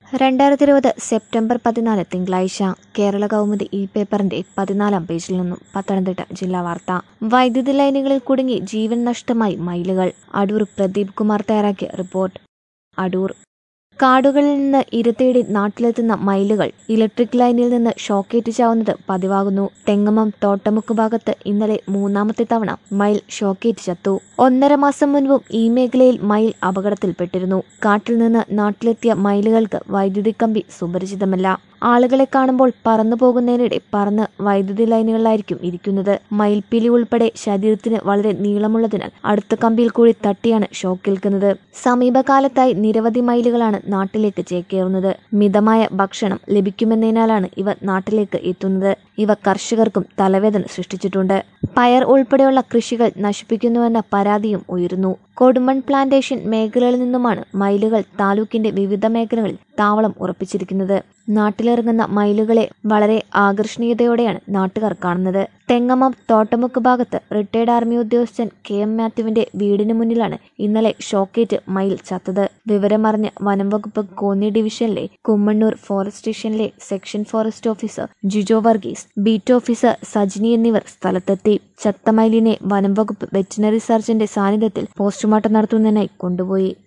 രണ്ടായിരത്തി ഇരുപത് സെപ്റ്റംബർ പതിനാല് തിങ്കളാഴ്ച കേരള കൗമുദി ഈ പേപ്പറിന്റെ പതിനാലാം പേജിൽ നിന്നും പത്തനംതിട്ട ജില്ലാ വാർത്ത വൈദ്യുതി ലൈനുകളിൽ കുടുങ്ങി ജീവൻ നഷ്ടമായി മയിലുകൾ അടൂർ പ്രദീപ് കുമാർ തയ്യാറാക്കിയ റിപ്പോർട്ട് അടൂർ കാടുകളിൽ നിന്ന് ഇരത്തേടി നാട്ടിലെത്തുന്ന മയിലുകൾ ഇലക്ട്രിക് ലൈനിൽ നിന്ന് ഷോക്കേറ്റ് ചാവുന്നത് പതിവാകുന്നു തെങ്ങമം തോട്ടമുക്ക് ഭാഗത്ത് ഇന്നലെ മൂന്നാമത്തെ തവണ മയിൽ ഷോക്കേറ്റ് ചത്തു ഒന്നര മാസം മുൻപും ഈ മേഖലയിൽ മയിൽ അപകടത്തിൽപ്പെട്ടിരുന്നു കാട്ടിൽ നിന്ന് നാട്ടിലെത്തിയ മയിലുകൾക്ക് വൈദ്യുതി കമ്പി സുപരിചിതമല്ല ആളുകളെ കാണുമ്പോൾ പറന്നു പോകുന്നതിനിടെ പറന്ന് വൈദ്യുതി ലൈനുകളിലായിരിക്കും ഇരിക്കുന്നത് മയിൽപ്പീലി ഉൾപ്പെടെ ശരീരത്തിന് വളരെ നീളമുള്ളതിനാൽ അടുത്ത കമ്പിയിൽ കൂടി തട്ടിയാണ് ഷോക്കേൽക്കുന്നത് സമീപകാലത്തായി നിരവധി മയിലുകളാണ് നാട്ടിലേക്ക് ചേക്കേറുന്നത് മിതമായ ഭക്ഷണം ലഭിക്കുമെന്നതിനാലാണ് ഇവ നാട്ടിലേക്ക് എത്തുന്നത് ഇവ കർഷകർക്കും തലവേദന സൃഷ്ടിച്ചിട്ടുണ്ട് പയർ ഉൾപ്പെടെയുള്ള കൃഷികൾ നശിപ്പിക്കുന്നുവെന്ന പരാതിയും ഉയരുന്നു കൊടുമൺ പ്ലാന്റേഷൻ മേഖലകളിൽ നിന്നുമാണ് മയിലുകൾ താലൂക്കിന്റെ വിവിധ മേഖലകളിൽ താവളം ഉറപ്പിച്ചിരിക്കുന്നത് നാട്ടിലിറങ്ങുന്ന മയിലുകളെ വളരെ ആകർഷണീയതയോടെയാണ് നാട്ടുകാർ കാണുന്നത് തെങ്ങമം തോട്ടമുക്ക് ഭാഗത്ത് റിട്ടയർഡ് ആർമി ഉദ്യോഗസ്ഥൻ കെ എം മാത്യുവിന്റെ വീടിന് മുന്നിലാണ് ഇന്നലെ ഷോക്കേറ്റ് മയിൽ ചത്തത് വിവരമറിഞ്ഞ വനം വകുപ്പ് കോന്നി ഡിവിഷനിലെ കുമ്മണ്ണൂർ ഫോറസ്റ്റ് സ്റ്റേഷനിലെ section forest officer Jijo Varghese beat officer Sajini എന്നിവർ സ്ഥലത്തെത്തി ചത്ത മയിലിനെ വനം വകുപ്പ് വെറ്റിനറി സർജന്റെ സാന്നിധ്യത്തിൽ പോസ്റ്റ്മോർട്ടം നടത്തുന്നതിനായി കൊണ്ടുപോയി